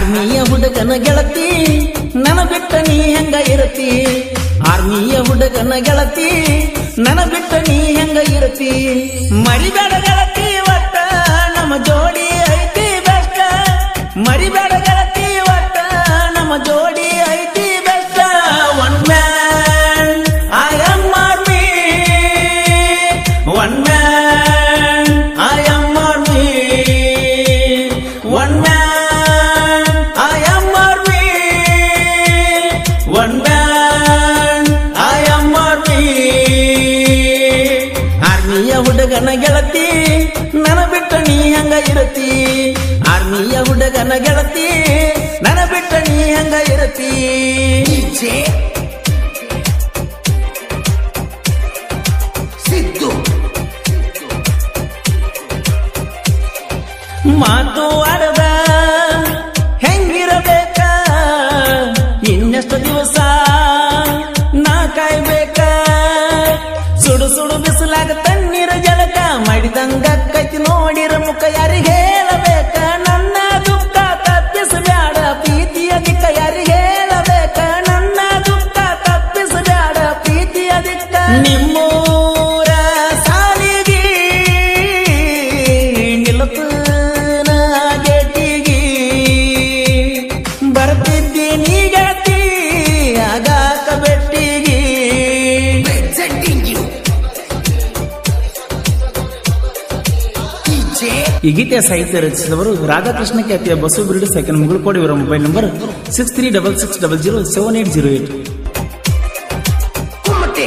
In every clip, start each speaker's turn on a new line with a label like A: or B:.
A: ಆರ್ಮಿಯ ಹುಡುಗನ ಗೆಳತಿ ನನ ಬಿಟ್ಟ ನೀ ಹೆಂಗ ಇರತಿ ಆರ್ಮಿಯ ಹುಡುಗನ ಗೆಳತಿ ನನ ಬಿಟ್ಟ ನೀ ಹೆಂಗ ಇರತಿ ಮರಿಬೇಡ ಗೆಳತಿ ಒಟ್ಟ ನಮ್ಮ ಜೋಡಿ ಐತಿ ಬೆಷ್ಟ ಮರಿಬೇಡ ಗೆಳತಿ ಒಟ್ಟ ನಮ್ಮ ಜೋಡಿ ಐತಿ best one man I am army one man I am army one man I am army one man I am army ಆರ್ಮಿಯ ಹುಡುಗನ ಗೆಳತಿ ನನ ಬಿಟ್ಟ ನೀ ಹಂಗ ಇರತಿ ಆರ್ಮಿಯ ಹುಡುಗನ ಗೆಳತಿ ನನ ಬಿಟ್ಟ ನೀ ಹಂಗ ಇರತಿ
B: ಸಿದ್ದು
A: ಮಾತು ಆಡದ ಹೆಂಗಿರಬೇಕ ಇನ್ನೆಷ್ಟು ದಿವಸ ನಾ ಕಾಯ್ಬೇಕ ಸುಡು ಸುಡು ಬಿಸಿಲಾಗ ತಣ್ಣೀರ ಜಳಕ ಮಾಡಿದಂಗ ಕೈತಿ ನೋಡಿರ ಮುಖ ಯಾರಿಗೆ ಹೇಳಬೇಕ ನನ್ನ ದುಃಖ ತಪ್ಪಿಸಬ್ಯಾಡ ಪ್ರೀತಿಯ ದಿಕ್ಕ ಯಾರಿಗೆ ಹೇಳಬೇಕ ನನ್ನ ದುಃಖ ತಪ್ಪಿಸಬ್ಯಾಡ ಪ್ರೀತಿಯ ದಿಕ್ಕ ನಿಮ್ಮೂರ ಸಾಲಿಗೆ ನಿಲ್ಲತನ ಗೆಟಿಗೆ ಬರ್ತಿದ್ದೀನಿ ಗೆಳತಿ ಆಗಾಕ ಬೆಟ್ಟಿಗೆ
B: presenting you DJ
C: ಈ ಗೀತೆಯ ಸಾಹಿತ್ಯ ರಚಿಸಿದವರು ರಾಧಾಕೃಷ್ಣ ಖ್ಯಾತಿಯ ಬಸು ಬಿರುಡು ಸೆಕೆಂಡ್ ಮುಗುಳ್ಕೋಡಿ ಇವರ mobile number six three double six double zero seven eight zero eight
B: ಕುಮಟೆ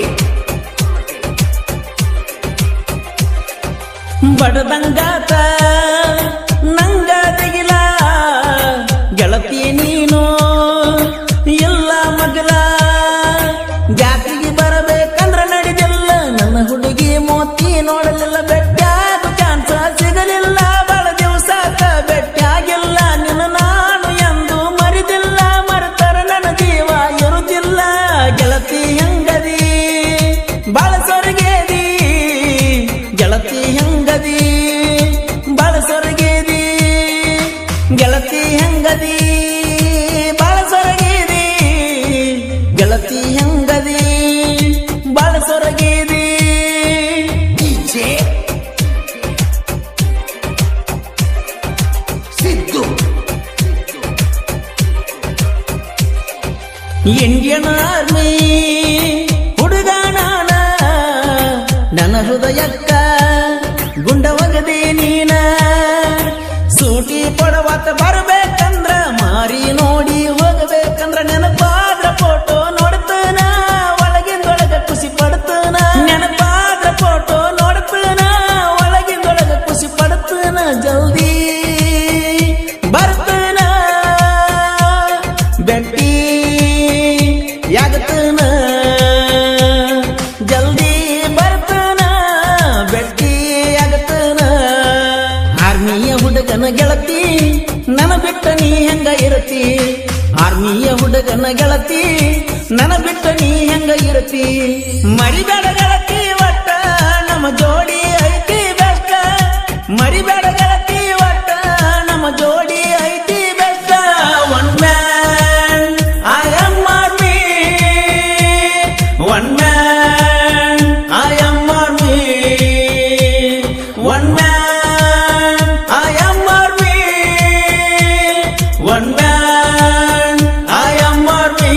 A: ಬಡದಂಗಾತ ನಂಗ ದಿಗಿಲ ಗೆಳತಿ ನೀನು ಎಲ್ಲ ಮಗಲ ಜಾತಿಗೆ ಬರಬೇಕಂದ್ರ ನಡೆದಿಲ್ಲ ನನ್ನ ಹುಡುಗಿ ಮೋತಿ ನೋಡಲಿಲ್ಲ ಬೆಟ್ಟಾಗ ಚಾನ್ಸ ಸಿಗಲಿಲ್ಲ ಬಹಳ ದಿವಸ ಬೆಟ್ಟಾಗಿಲ್ಲ ನಿನ್ನ ನಾನು ಎಂದು ಮರಿದಿಲ್ಲ ಮರೆತರ ನನ್ನ ಜೀವ ಇರುತ್ತಿಲ್ಲ ಗೆಳತಿ ಹೆಂಗದಿ ಬಾಳ ಸೊರಗೇದಿ ಗೆಳತಿ ಹೆಂಗದಿ ಬಾಳ ಸೊರಗೇದಿ ಗೆಳತಿ ಹೆಂಗದಿ ಬಾಳ ಸೊರಗೇದಿ ಗೆಳತಿ ಹೆಂಗದಿ ಬಾಳ ಸೊರಗೇದಿ
B: DJ ಸಿದ್ದು
A: ಇಂಡಿಯನ್ ಆರ್ಮಿ ಹುಡುಗ ನಾನ ನನ್ನ ಹೃದಯಕ್ಕ ಗುಂಡ ಒಗದೆ ನೀನ ಸೂಟಿ ಕೊಡವತ್ತ ಬರ್ಬೇಕಂದ್ರ ಮಾರಿ ನೋಡಿ ಹೋಗಬೇಕಂದ್ರ ನೆನಪಾದ್ರ ಫೋಟೋ ನೋಡ್ತನ ಒಳಗಿಂದೊಳಗ ಖುಷಿ ಪಡ್ತನ ನೆನಪಾದ್ರ ಫೋಟೋ ನೋಡ್ತನ ಒಳಗಿಂದೊಳಗ ಖುಷಿ ಪಡ್ತನ ಜಲ್ದಿ ಬರ್ತನ ಬೆಟ್ಟಿ ಯಾಗತನ ಜಲ್ದಿ ಬರ್ತನ ಬೆಟ್ಟಿ ಆಗತನ ಆರ್ಮಿಯ ಹುಡುಗನ ಗೆಳತಿ ನನ ಬಿಟ್ಟ ನೀ ಹೆಂಗ ಇರತಿ ಆರ್ಮಿಯ ಹುಡುಗನ ಗೆಳತಿ ನನ ಬಿಟ್ಟ ನೀ ಹೆಂಗ ಇರತಿ ಮರಿಬೇಡ ಗೆಳತಿ ಒಟ್ಟ ನಮ್ಮ ಜೋಡಿ ಐತಿ ಬೆಷ್ಟ ಮರಿಬೇಡ ಗೆಳತಿ ಒಟ್ಟ ನಮ್ಮ ಜೋಡಿ ಐತಿ best one man I am army one man I am army one man I am army one man I am army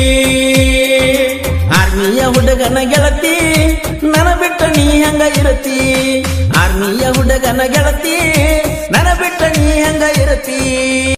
A: ಆರ್ಮಿಯ ಹುಡುಗನ ಗೆಳತಿ ನನ ಬಿಟ್ಟ ನೀ ಹಂಗ ಇರತಿ ಆರ್ಮಿಯ ಹುಡುಗನ ಗೆಳತಿ ನನ ಬಿಟ್ಟ ನೀ ಹಂಗ ಇರತಿ